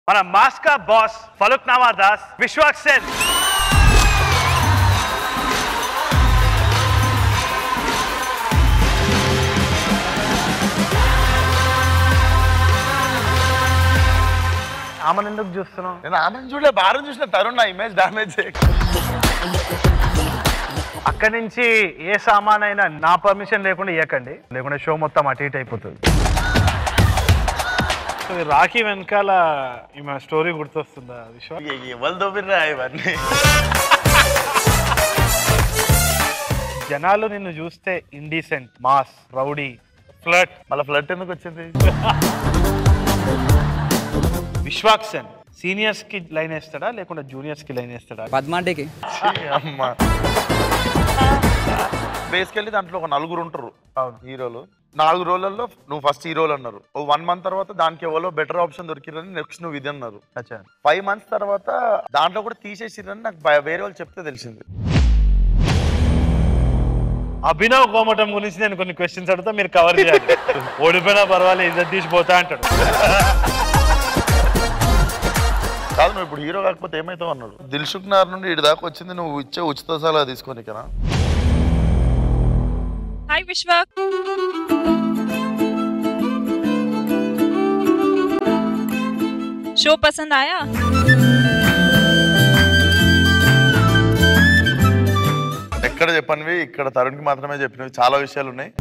మన మాస్కా boss Falaknuma Das Vishwak Sen ఆమెను ఎందుకు చూస్తున్నావు నేను ఆమెను చూడలే భారం చూసిన తరుణ్ నా ఇమేజ్ డామేజ్ అక్కడి నుంచి ఏ సామాన్ అయినా నా పర్మిషన్ లేకుండా ఇవ్వకండి లేకుంటే షో మొత్తం అటు ఇటు అయిపోతుంది సో ఈ రాఖీ వెనకాల ఈమె స్టోరీ గుర్తొస్తుందా విశ్వ ఎవరు దోపిర్రా ఇవన్నీ జనాలు నిన్ను చూస్తే ఇండీసెంట్ మాస్ రౌడీ ఫ్లట్ మళ్ళీ ఫ్లడ్ ఎందుకు వచ్చింది విశ్వాక్ సేన్ సీనియర్స్ కి లైన్ వేస్తాడా లేకుంటే జూనియర్స్ కి లైన్ వేస్తాడా పద్మాంటికి అమ్మా బేసికల్లీ దాంట్లో ఒక నలుగురు ఉంటారు అవును. హీరోలు నాలుగు రోజులలో నువ్వు ఫస్ట్ హీరోలు అన్నారు ఓ వన్ మంత్ తర్వాత దానికి ఎవరో బెటర్ ఆప్షన్ దొరికిరని నెక్స్ట్ నువ్వు ఇది అన్నారు అచ్చా ఫైవ్ మంత్స్ తర్వాత దాంట్లో కూడా తీసేసిరని నాకు భయ- వేరే వాళ్ళు చెప్తే తెలిసింది అభినవ్ కోమటం గురించి నేను కొన్ని క్వశ్చన్స్ అడుగుతా మీరు కవర్ చేయాలి ఓడిపోయినా పర్వాలేదు ఇద్దరు తీసిపోతా అంటాడు కాదు నువ్వు ఇప్పుడు హీరో కాకపోతే ఏమైతావు అన్నాడు దిల్సుఖ్ నార్ నుండి ఇటు దాకా వచ్చింది నువ్వు ఇచ్చే ఉచిత సలహా తీసుకొని కదా हाय विश्वक शो पसंद आया ఎక్కడ చెప్పనివి ఇక్కడ తరుణ్కి మాత్రమే చెప్పినవి చాలా విషయాలు ఉన్నాయి